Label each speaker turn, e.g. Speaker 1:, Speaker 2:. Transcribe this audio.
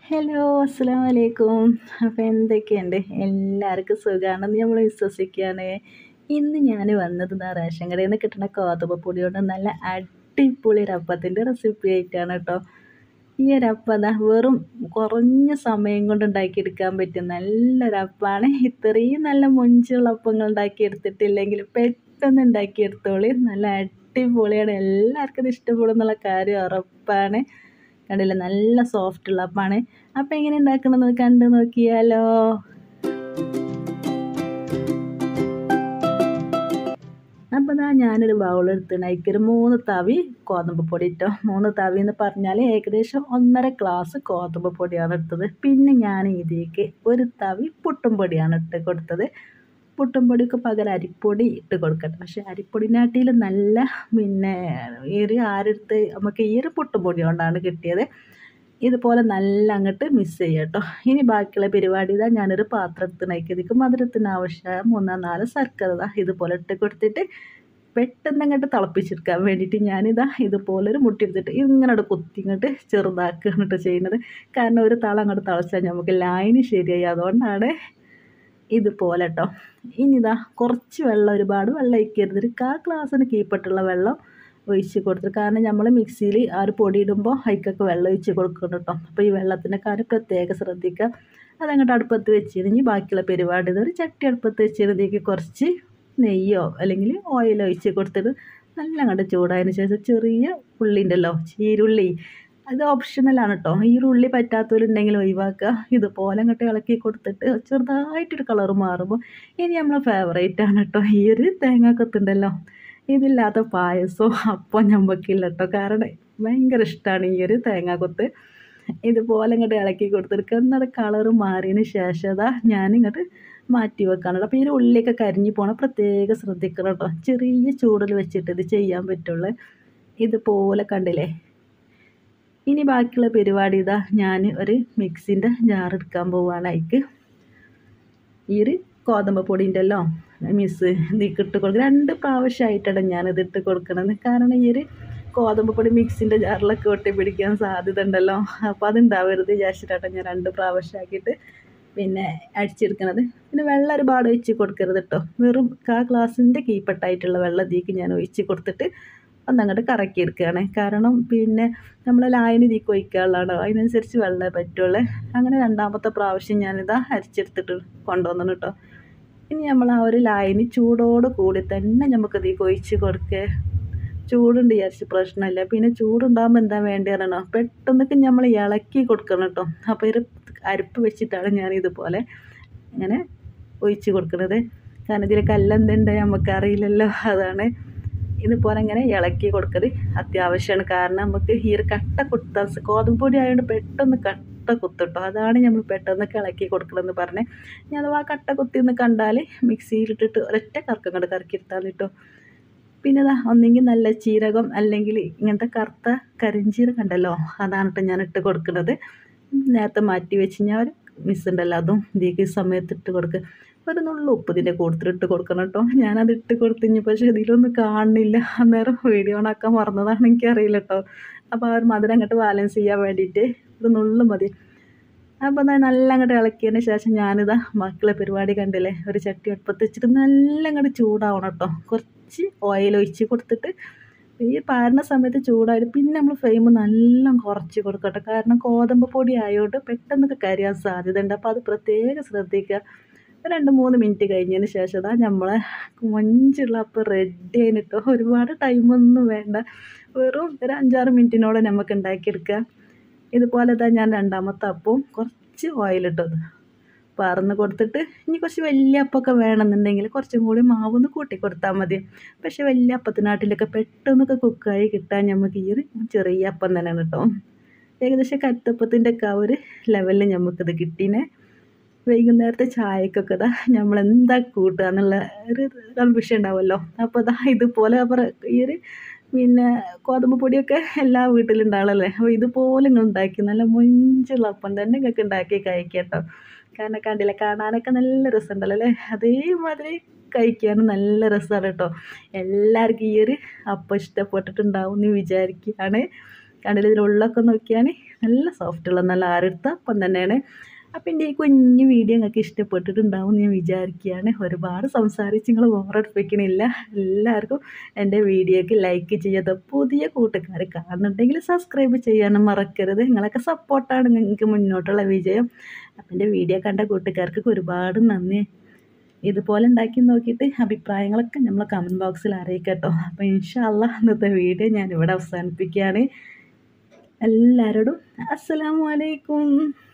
Speaker 1: hello അസ്സാം വലൈക്കും അപ്പോൾ എന്തൊക്കെയുണ്ട് എല്ലാവർക്കും സുഖമാണെന്ന് നമ്മൾ വിശ്വസിക്കുകയാണ് ഇന്ന് ഞാൻ വന്നത് ദാ റേഷൻ കടയിൽ നിന്ന് കിട്ടുന്ന ഗോതമ്പ് പൊടി കൊണ്ട് നല്ല അടിപൊളി റപ്പത്തിൻ്റെ റെസിപ്പി ആയിട്ടാണ് കേട്ടോ ഈ ഒരു അപ്പം ദാ വെറും കുറഞ്ഞ സമയം കൊണ്ട് ഉണ്ടാക്കിയെടുക്കാൻ പറ്റിയ നല്ലൊരു അപ്പമാണ് ഇത്രയും നല്ല മൊഞ്ചുള്ള അപ്പങ്ങൾ ഉണ്ടാക്കിയെടുത്തിട്ടില്ലെങ്കിൽ പെട്ടെന്ന് ഉണ്ടാക്കിയെടുത്തോളി നല്ല അടിപൊളിയാണ് എല്ലാവർക്കും ഇത് ഇഷ്ടപ്പെടുന്നുള്ള കാര്യം ഉറപ്പാണ് കണ്ടില്ല നല്ല സോഫ്റ്റ് ഉള്ള അപ്പാണ് അപ്പം എങ്ങനെ ഉണ്ടാക്കണമെന്ന് കണ്ടു നോക്കിയാലോ അപ്പോൾ ഇതാ ഞാനൊരു ബൗൾ എടുത്തിട്ട് അതിക്കൊരു മൂന്ന് തവി ഗോതമ്പ് പൊടി ഇട്ടോ മൂന്ന് തവി എന്ന് പറഞ്ഞാൽ ഏകദേശം ഒന്നര ഗ്ലാസ് ഗോതമ്പ് പൊടിയാണ് എടുത്തത് പിന്നെ ഞാൻ ഇതിലേക്ക് ഒരു തവി പുട്ടും പൊടിയാണ് ഇട്ട് കൊടുത്തത് പുട്ടും പൊടിക്ക് പകരം അരിപ്പൊടി ഇട്ട് കൊടുക്കട്ടെ പക്ഷേ അരിപ്പൊടിനാട്ടിൽ നല്ല പിന്നെ ഈ ഒരു ആരെടുത്ത് നമുക്ക് ഈ ഒരു പുട്ടും പൊടി കൊണ്ടാണ് കിട്ടിയത് ഇതുപോലെ നല്ല അങ്ങോട്ട് മിക്സ് ചെയ്യുക കേട്ടോ ഇനി ബാക്കിയുള്ള പരിപാടി ഇതാ ഞാനൊരു പാത്രം എടുത്ത് നയിക്കതിക്ക് മധുരത്തിന് ആവശ്യമായ മൂന്നോ നാല് ശർക്കര ഇതാ ഇതുപോലെ ഇട്ട് കൊടുത്തിട്ട് പെട്ടെന്ന് അങ്ങോട്ട് തിളപ്പിച്ചെടുക്കാൻ വേണ്ടിയിട്ട് ഞാനിതാ ഇതുപോലൊരു മുട്ടി എടുത്തിട്ട് ഇങ്ങനെ കുത്തി ഇങ്ങോട്ട് ചെറുതാക്കുകയാണ് കേട്ടോ ചെയ്യുന്നത് കാരണം ഒരു തളം അങ്ങോട്ട് തിളച്ചാൽ നമുക്ക് ലൈന് ശരിയായി അതുകൊണ്ടാണ് ഇതുപോലെ കേട്ടോ ഇനിതാ കുറച്ച് വെള്ളം ഒരുപാട് വെള്ളം ഒഴിക്കരുത് ഒരു കാ ഗ്ലാസ്സിന് കീപ്പട്ടുള്ള വെള്ളം ഒഴിച്ച് കൊടുത്തു കാരണം നമ്മൾ മിക്സിയിൽ ആ ഒരു പൊടി ഇടുമ്പോൾ അതിക്കൊക്കെ വെള്ളം ഒഴിച്ച് കൊടുക്കണം കേട്ടോ അപ്പോൾ ഈ വെള്ളത്തിൻ്റെ കാര്യം പ്രത്യേകം ശ്രദ്ധിക്കുക അതങ്ങോട്ട് അടുപ്പത്ത് വെച്ചിരുന്നെങ്കിൽ ബാക്കിയുള്ള പരിപാടി ഒരു ചട്ടി അടുപ്പത്ത് വെച്ചിരുന്നേക്ക് കുറച്ച് നെയ്യോ അല്ലെങ്കിൽ ഓയിലോ ഒഴിച്ച് കൊടുത്തിട്ട് നല്ല അങ്ങോട്ട് ചൂടായതിന് ശേഷം ചെറിയ ഉള്ളി ഉണ്ടല്ലോ ചീരുള്ളി അത് ഓപ്ഷണലാണ് കേട്ടോ ഈ ഒരു ഉള്ളി പറ്റാത്തവരുണ്ടെങ്കിൽ ഒഴിവാക്കുക ഇതുപോലെ അങ്ങോട്ട് ഇളക്കി കൊടുത്തിട്ട് ചെറുതായിട്ടൊരു കളർ മാറുമ്പോൾ ഇനി നമ്മളെ ഫേവറേറ്റ് ആണ് കേട്ടോ ഈ ഒരു തേങ്ങാക്കൊത്തുണ്ടല്ലോ ഇതില്ലാത്ത പായസവും അപ്പം ഞമ്മക്കില്ല കേട്ടോ കാരണം ഭയങ്കര ഇഷ്ടമാണ് ഈ ഒരു തേങ്ങാക്കൊത്ത് ഇതുപോലെ ഇങ്ങോട്ട് ഇളക്കി കൊടുത്തിട്ട് എന്നാൽ കളറ് മാറിയതിന് ശേഷം അതാ ഞാനിങ്ങോട്ട് മാറ്റി വെക്കാനുള്ളൂ അപ്പോൾ ഈ ഒരു ഉള്ളിയൊക്കെ കരിഞ്ഞു പോകണം പ്രത്യേകം ശ്രദ്ധിക്കണം കേട്ടോ ചെറിയ ചൂടിൽ വെച്ചിട്ട് ഇത് ചെയ്യാൻ പറ്റുള്ളൂ ഇതുപോലെ കണ്ടില്ലേ ഇനി ബാക്കിയുള്ള പരിപാടി ഇതാ ഞാൻ ഒരു മിക്സിൻ്റെ ജാർ എടുക്കാൻ പോവുകയാണ് അതിക്ക് ഈ ഒരു ഗോതമ്പ് പൊടി ഉണ്ടല്ലോ മിസ് ഇതിക്ക് ഇട്ട് കൊടുക്കുക രണ്ട് പ്രാവശ്യമായിട്ടാണ് ഞാനിത് ഇട്ട് കൊടുക്കണത് കാരണം ഈ ഒരു ഗോതമ്പ് പൊടി മിക്സിൻ്റെ ജാറിലൊക്കെ ഒട്ടി പിടിക്കാൻ സാധ്യത ഉണ്ടല്ലോ അപ്പോൾ അതുണ്ടാവരുത് വിചാരിച്ചിട്ടാണ് ഞാൻ രണ്ട് പ്രാവശ്യമാക്കിയിട്ട് പിന്നെ അടിച്ചെടുക്കണത് പിന്നെ വെള്ളം ഒരുപാട് ഒഴിച്ച് കൊടുക്കരുത് കേട്ടോ വെറും ആ ഗ്ലാസിൻ്റെ കീപ്പട്ടായിട്ടുള്ള വെള്ളം ഇതിലേക്ക് ഞാൻ ഒഴിച്ച് കൊടുത്തിട്ട് ഒന്നങ്ങോട്ട് കറക്കി എടുക്കുകയാണ് കാരണം പിന്നെ നമ്മൾ ലായനി ഇതിലേക്ക് ഒഴിക്കാനുള്ളതാണ് അതിനനുസരിച്ച് വെള്ളമേ പറ്റുള്ളൂ അങ്ങനെ രണ്ടാമത്തെ പ്രാവശ്യം ഞാനിതാ അരിച്ചെടുത്തിട്ട് കൊണ്ടുവന്നു കേട്ടോ ഇനി നമ്മൾ ആ ഒരു ലായനി ചൂടോട് കൂടി തന്നെ നമുക്ക് ഇതിലേക്ക് ഒഴിച്ച് കൊടുക്കുക ചൂടുണ്ട് വിചാരിച്ച് പ്രശ്നമില്ല പിന്നെ ചൂടുണ്ടാകുമ്പോൾ എന്താ വേണ്ടി പറയണോ പെട്ടെന്നൊക്കെ നമ്മൾ ഇളക്കി കൊടുക്കണം കേട്ടോ അപ്പോൾ ഒരു അരിപ്പ് വെച്ചിട്ടാണ് ഞാൻ ഇതുപോലെ ഇങ്ങനെ ഒഴിച്ച് കൊടുക്കുന്നത് കാരണം ഇതിൽ കല്ലെന്തുണ്ട് നമുക്കറിയില്ലല്ലോ അതാണ് ഇതുപോലെ ഇങ്ങനെ ഇളക്കി കൊടുക്കല് അത്യാവശ്യമാണ് കാരണം നമുക്ക് ഈ ഒരു കട്ട കുത്താൻ ഗോതമ്പ് പൊടി ആയതുകൊണ്ട് പെട്ടെന്ന് കട്ട കുത്തിട്ടോ അതാണ് നമ്മൾ പെട്ടെന്ന് ഇളക്കി കൊടുക്കണമെന്ന് പറഞ്ഞ് ഞാൻ അഥവാ കട്ട കുത്തിന്ന് കണ്ടാൽ മിക്സിയിലിട്ടിട്ട് ഒരൊറ്റ കറക്കം കണ്ട് കറക്കിയെടുത്താൽ കിട്ടും പിന്നെ ഇതാ ഒന്നെങ്കിൽ നല്ല ജീരകം അല്ലെങ്കിൽ ഇങ്ങനത്തെ കറുത്ത കരിഞ്ചീരകം ഉണ്ടല്ലോ അതാണ് കേട്ടോ ഞാൻ ഇട്ട് കൊടുക്കുന്നത് നേരത്തെ മാറ്റി വെച്ച് ഞാൻ ഒരു മിസ് ഉണ്ടല്ലോ അതും ഇതിലേക്ക് സമയത്ത് ഇട്ട് കൊടുക്കുക ഒരു നുള്ളു ഉപ്പ് ഇതിൻ്റെ കൂടുതലിട്ട് കൊടുക്കണം കേട്ടോ ഞാനത് ഇട്ട് കൊടുത്തിഞ്ഞു പക്ഷേ ഇതിലൊന്നും കാണുന്നില്ല അന്നേരം വീഡിയോ ഓണാക്കാൻ മറന്നതാണ് എനിക്കറിയില്ല കേട്ടോ അപ്പോൾ ആ ഒരു മധുരം അങ്ങോട്ട് ബാലൻസ് ചെയ്യാൻ വേണ്ടിയിട്ട് ഒരു നുള്ളു മതി അപ്പോൾ എന്നാൽ നല്ല അങ്ങോട്ട് ഇളക്കിയതിന് ശേഷം ഞാനിതാ ബാക്കിയുള്ള പരിപാടി കണ്ടില്ലേ ഒരു ചട്ടി അടുപ്പത്ത് വെച്ചിട്ട് നല്ല അങ്ങോട്ട് ചൂടാവണം കേട്ടോ കുറച്ച് ഓയിൽ ഒഴിച്ച് കൊടുത്തിട്ട് ഈ പാരുന്ന സമയത്ത് ചൂടായിട്ട് പിന്നെ നമ്മൾ ഫ്ലെയിം നല്ല കുറച്ച് കൊടുക്കട്ടെ കാരണം ഗോതമ്പ് പൊടി ആയതുകൊണ്ട് പെട്ടെന്നൊക്കെ കരിയാൻ സാധ്യതയുണ്ട് അപ്പോൾ അത് പ്രത്യേകം ശ്രദ്ധിക്കുക രണ്ട് മൂന്ന് മിനിറ്റ് കഴിഞ്ഞതിന് ശേഷം അതാ നമ്മളെ മഞ്ചുള്ള അപ്പം റെഡി ആയിട്ടോ ഒരുപാട് ടൈമൊന്നും വേണ്ട വെറും ഒരു അഞ്ചാറ് മിനിറ്റിനോടെ നമുക്ക് ഉണ്ടാക്കിയെടുക്കുക ഇതുപോലെ തന്നെ ഞാൻ രണ്ടാമത്തെ അപ്പവും കുറച്ച് ഓയിലിട്ടത് പറന്ന് കൊടുത്തിട്ട് ഇനി കുറച്ച് വലിയ അപ്പമൊക്കെ വേണമെന്നുണ്ടെങ്കിൽ കുറച്ചും കൂടി മാവൊന്ന് കൂട്ടി കൊടുത്താൽ മതി പക്ഷേ വലിയ അപ്പത്തിനാട്ടിലൊക്കെ പെട്ടെന്നൊക്കെ കുക്കായി കിട്ടാൻ നമുക്ക് ഈ ഒരു ചെറിയ അപ്പം തന്നെയാണ് കേട്ടോ ഏകദേശം കറ്റപ്പത്തിൻ്റെ ഒക്കെ ആ ഒരു ലെവലിൽ നമുക്കിത് കിട്ടീനെ വൈകുന്നേരത്തെ ചായക്കൊക്കെ ഇതാ നമ്മൾ എന്താ കൂട്ടുക എന്നുള്ള ഒരു കൺഫ്യൂഷൻ ഉണ്ടാവുമല്ലോ അപ്പോൾ ഇതാ ഇതുപോലെ ഈ ഒരു പിന്നെ ഗോതമ്പ് പൊടിയൊക്കെ എല്ലാ വീട്ടിലുണ്ടാവുമല്ലേ അപ്പോൾ ഇതുപോലെ നിങ്ങൾ ഉണ്ടാക്കി നല്ല മൊഞ്ചുള്ള അപ്പം തന്നെ നിങ്ങൾക്ക് ഉണ്ടാക്കി കഴിക്കട്ടോ കാരണം കണ്ടില്ല കാണാനൊക്കെ നല്ല രസമുണ്ടല്ലോ അല്ലേ അതേമാതിരി കഴിക്കാനും നല്ല രസമാണ് കേട്ടോ എല്ലാവർക്കും ഈ ഒരു അപ്പം ഇഷ്ടപ്പെട്ടിട്ടുണ്ടാവും എന്ന് വിചാരിക്കുകയാണ് കണ്ടില്ല ഇതിലുള്ളൊക്കെ നോക്കിയാൽ നല്ല സോഫ്റ്റുള്ള നല്ല ആരെടുത്ത അപ്പം തന്നെയാണ് അപ്പം എൻ്റെ ഈ കുഞ്ഞു വീഡിയോ നിങ്ങൾക്ക് ഇഷ്ടപ്പെട്ടിട്ടുണ്ടാവും എന്ന് ഞാൻ വിചാരിക്കുകയാണ് ഒരുപാട് സംസാരിച്ച് നിങ്ങൾ ബോറടിപ്പിക്കണില്ല എല്ലാവർക്കും എൻ്റെ വീഡിയോയ്ക്ക് ലൈക്ക് ചെയ്യാത്ത പുതിയ കൂട്ടുകാർ കാണുന്നുണ്ടെങ്കിൽ സബ്സ്ക്രൈബ് ചെയ്യാനും മറക്കരുത് നിങ്ങളൊക്കെ സപ്പോർട്ടാണ് നിങ്ങൾക്ക് മുന്നോട്ടുള്ള വിജയം അപ്പം എൻ്റെ വീഡിയോ കണ്ട കൂട്ടുകാർക്ക് ഒരുപാട് നന്ദി ഇതുപോലെ ഉണ്ടാക്കി നോക്കിയിട്ട് അഭിപ്രായങ്ങളൊക്കെ നമ്മൾ കമൻറ്റ് ബോക്സിൽ അറിയിക്കട്ടോ അപ്പോൾ ഇൻഷാല്ല ഇന്നത്തെ വീഡിയോ ഞാൻ ഇവിടെ അവസാനിപ്പിക്കുകയാണ് എല്ലാവരോടും അസ്സലാമു അലൈക്കും